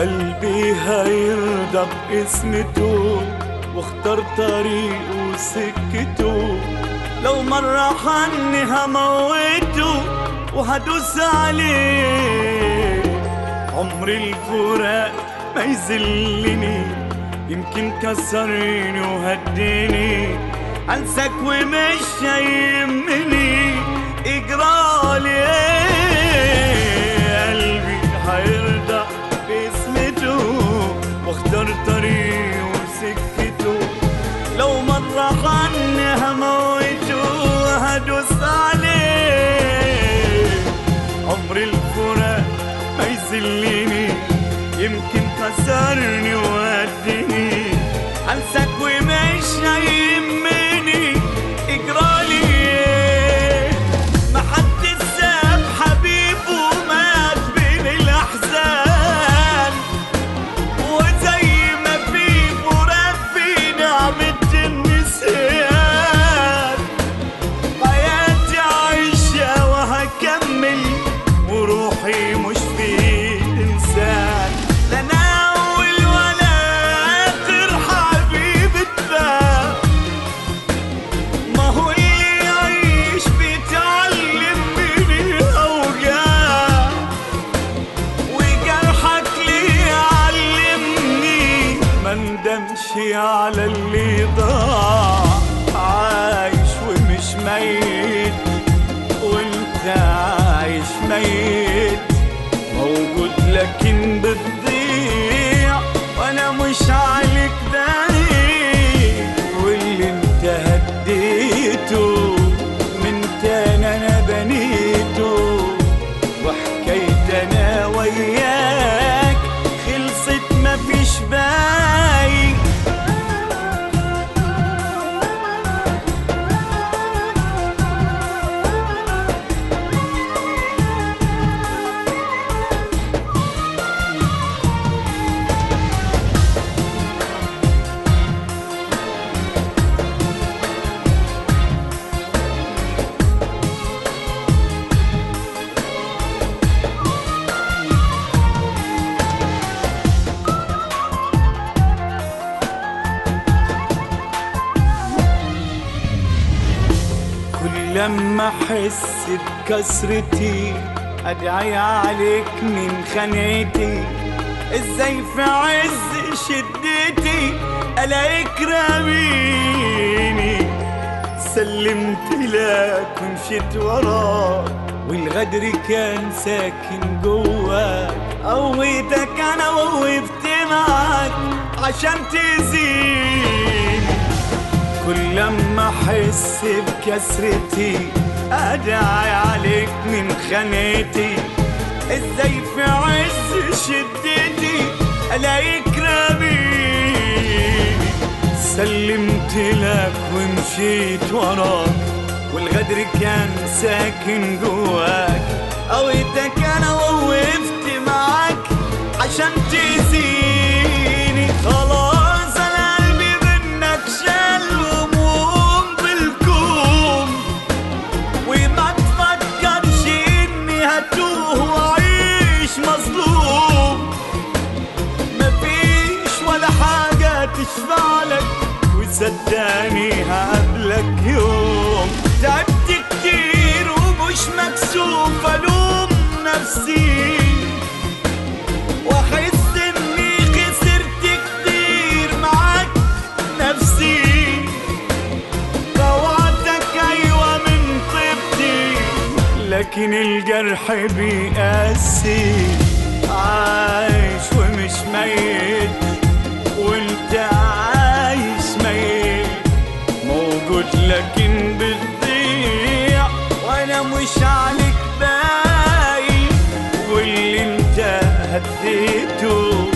قلبي هيرضى باسمته واختار طريقه وسكته لو مرة عني هموته وهدوس عليه عمر الفراق ما يذلني يمكن كسرني وهديني انساك ومش هيهمني اجرالي ايه قلبي هيرضى باسمته واختار طريقه وسكته لو مرة عني هموته وهدوس عليه عمر الفراق ما يذلني يمكن كسرني وودني انساك ومش هيهمني اجرالي إيه؟ ما حد ساب حبيبه مات بين الاحزان وزي ما في فراق في نعمة النسيان حياتي عايشة وهكمل وروحي مش في إنسان لا أنا أول ولا آخر حبيب اتباع ما هو اللي يعيش بيتعلم من الأوجاع وجرحك ليه علمني ما ندمش على اللي ضاع عايش ومش ميت وانت عايش ميت موجود لكن بتضيع وانا مش عليك دايق واللي انت هديته من تاني انا بنيته وحكاية انا وياك خلصت مفيش باقي كل لما احس بكسرتي ادعي عليك من خانتي ازاي في عز شدتي الاقيك راميني سلمت لك ومشيت وراك والغدر كان ساكن جواك قويتك انا ووقفت معاك عشان تزيني كل لما احس بكسرتي ادعي عليك من خانتي ازاي في عز شدتي الاقيك راميني سلمت لك ومشيت وراك والغدر كان ساكن جواك قويتك انا ووقفت معاك عشان تزيني خلاص انا قلبي منك شال هموم بالكوم وما تفكرش اني هتوه واعيش مظلوم مفيش ولا حاجة تشفع لك وصدقني هقابلك يوم تعبت كتير ومش مكسوف الوم نفسي واحس اني خسرت كتير معاك نفسي طوعتك ايوه من طيبتي لكن الجرح بيقاسي عايش ومش ميت وانت عايش ميت موجود لكن بتضيع وانا مش عليك باقي واللي انت هديته